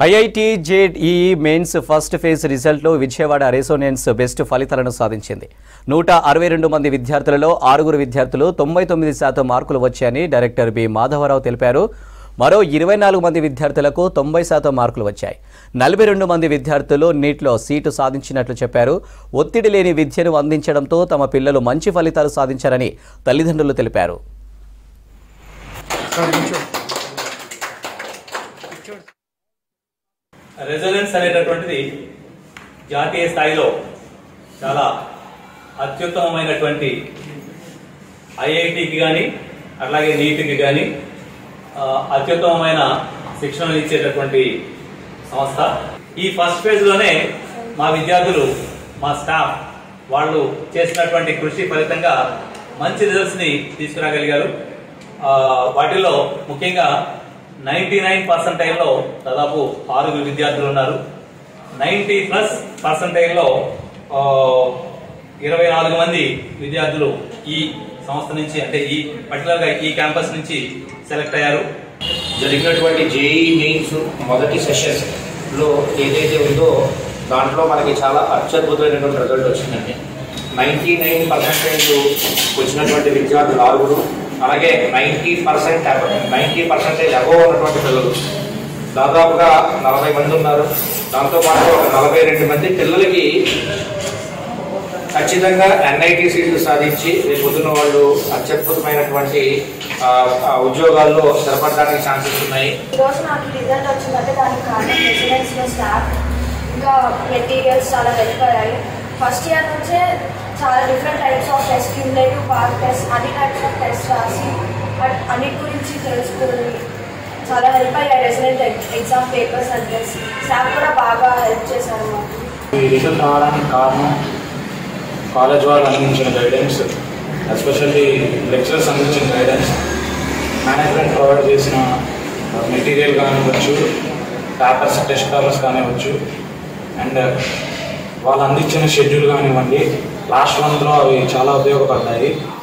IIT JEE mains first phase రిజల్ట్లో Vijayawada Resonance best ఫలితాలను సాధించింది నూట అరవై రెండు మంది విద్యార్థులలో ఆరుగురు విద్యార్థులు తొంభై తొమ్మిది శాతం మార్కులు వచ్చాయని డైరెక్టర్ బి మాధవరావు తెలిపారు మరో ఇరవై నాలుగు మంది విద్యార్థులకు తొంభై శాతం మార్కులు వచ్చాయి నలభై రెండు మంది విద్యార్థులు నీట్లో సీటు సాధించినట్లు చెప్పారు ఒత్తిడి లేని విద్యను అందించడంతో తమ పిల్లలు మంచి ఫలితాలు సాధించారని తల్లిదండ్రులు తెలిపారు రెజొనెన్స్ అనేటటువంటిది జాతీయ స్థాయిలో చాలా అత్యుత్తమమైనటువంటి ఐఐటికి కానీ అట్లాగే నీటికి కానీ అత్యుత్తమమైన శిక్షణ ఇచ్చేటటువంటి సంస్థ ఈ ఫస్ట్ ఫేజ్ లోనే మా విద్యార్థులు మా స్టాఫ్ వాళ్ళు చేసినటువంటి కృషి ఫలితంగా మంచి రిజల్ట్స్ ని తీసుకురాగలిగారు ఆ, వాటిల్లో ముఖ్యంగా నైన్టీ నైన్ పర్సెంటైల్లో దాదాపు ఆరుగురు విద్యార్థులు ఉన్నారు నైన్టీ ప్లస్ పర్సెంటైల్లో ఇరవై నాలుగు మంది విద్యార్థులు ఈ సంస్థ నుంచి అంటే ఈ పర్టికులర్ గా ఈ క్యాంపస్ నుంచి సెలెక్ట్ అయ్యారు జరిగినటువంటి జేఈ మెయిన్స్ మొదటి సెషన్ లో ఏదైతే ఉందో దాంట్లో మనకి చాలా అత్యద్భుతమైనటువంటి రిజల్ట్ వచ్చిందండి నైంటీ నైన్ పర్సెంటేజ్ వచ్చినటువంటి విద్యార్థులు ఆరుగురు అలాగే ninety percent ninety percentage above ఉన్నటువంటి పిల్లలు దాదాపుగా నలభై మంది ఉన్నారు దాంతోపాటు ఒక నలభై రెండు మంది పిల్లలకి ఖచ్చితంగా ఎన్ఐటి సీట్లు సాధించి రేపు పొద్దున్న వాళ్ళు అత్యద్భుతమైనటువంటి ఆ, ఆ ఉద్యోగాల్లో స్థిరపడడానికి ఛాన్సెస్ ఉన్నాయి ఈరోజు నాకు ఈ రిజల్ట్ వచ్చిందంటే దానికి కారణం రెసిడెన్స్లో స్టాఫ్ ఇంకా మెటీరియల్స్ చాలా హెల్ప్ అయ్యాయి ఫస్ట్ ఇయర్ నుంచే చాలా different types of test cumulative part test అన్ని టైప్స్ ఆఫ్ టెస్ట్ రాసి బట్ అన్నిటి గురించి తెలుసుకుని చాలా హెల్ప్ అయ్యాయి resident exam papers and test staff కూడా బాగా హెల్ప్ చేశారు మాకు ఈ రిజల్ట్ రావడానికి కారణం కాలేజ్ వాళ్ళు అందించిన గైడెన్స్ ఎస్పెషల్లీ లెక్చరర్స్ అందించిన గైడెన్స్ మేనేజ్మెంట్ ప్రొవైడ్ చేసిన మెటీరియల్ కానివ్వచ్చు పేపర్స్ టెస్ట్ పేపర్స్ కానివ్వచ్చు అండ్ వాళ్ళు అందించిన షెడ్యూల్ కానివ్వండి లాస్ట్ మంత్లో అవి చాలా ఉపయోగపడ్డాయి